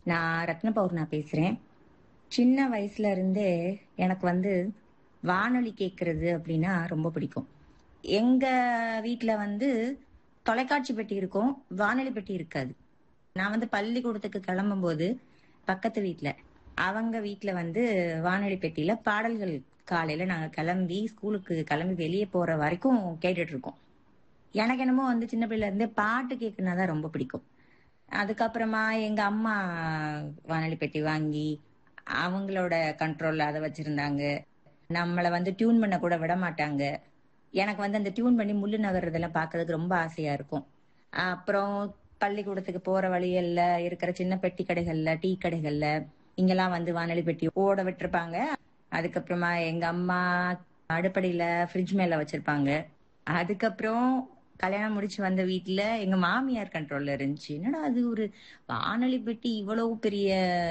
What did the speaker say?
நான் ரத்னபௌர்ணா பேசுறேன் சின்ன வயசுல இருந்தே எனக்கு வந்து வானொலி கேட்கறது அப்படின்னா ரொம்ப பிடிக்கும் எங்க வீட்ல வந்து தொலைக்காட்சி பெட்டி இருக்கும் வானொலி பெட்டி இருக்காது நான் வந்து பள்ளிக்கூடத்துக்கு கிளம்பும் போது பக்கத்து வீட்ல அவங்க வீட்ல வந்து வானொலி பெட்டியில பாடல்கள் காலையில நாங்க கிளம்பி ஸ்கூலுக்கு கிளம்பி வெளியே போற வரைக்கும் கேட்டுட்டு இருக்கோம் எனக்கு என்னமோ வந்து சின்ன பிள்ளைல இருந்தே பாட்டு கேட்கணும்னா தான் ரொம்ப பிடிக்கும் அதுக்கப்புறமா எங்க அம்மா வானொலி பெட்டி வாங்கி அவங்களோட கண்ட்ரோல்ல அதை வச்சிருந்தாங்க நம்மளை வந்து டியூன் பண்ண கூட விட மாட்டாங்க எனக்கு வந்து அந்த டியூன் பண்ணி முள்ளு நகர்றதெல்லாம் பார்க்கறதுக்கு ரொம்ப ஆசையா இருக்கும் அப்புறம் பள்ளிக்கூடத்துக்கு போற வழியல்ல இருக்கிற சின்ன பெட்டி கடைகள்ல டீ கடைகள்ல இங்கெல்லாம் வந்து வானொலி பெட்டி ஓட விட்டுருப்பாங்க அதுக்கப்புறமா எங்க அம்மா அடுப்படியில ஃப்ரிட்ஜ் மேல வச்சிருப்பாங்க அதுக்கப்புறம் கல்யாணம் முடிச்சு வந்த வீட்டுல எங்க மாமியார் கண்ட்ரோல்ல இருந்துச்சு என்னடா அது ஒரு வானொலி பெட்டி இவ்வளவு பெரிய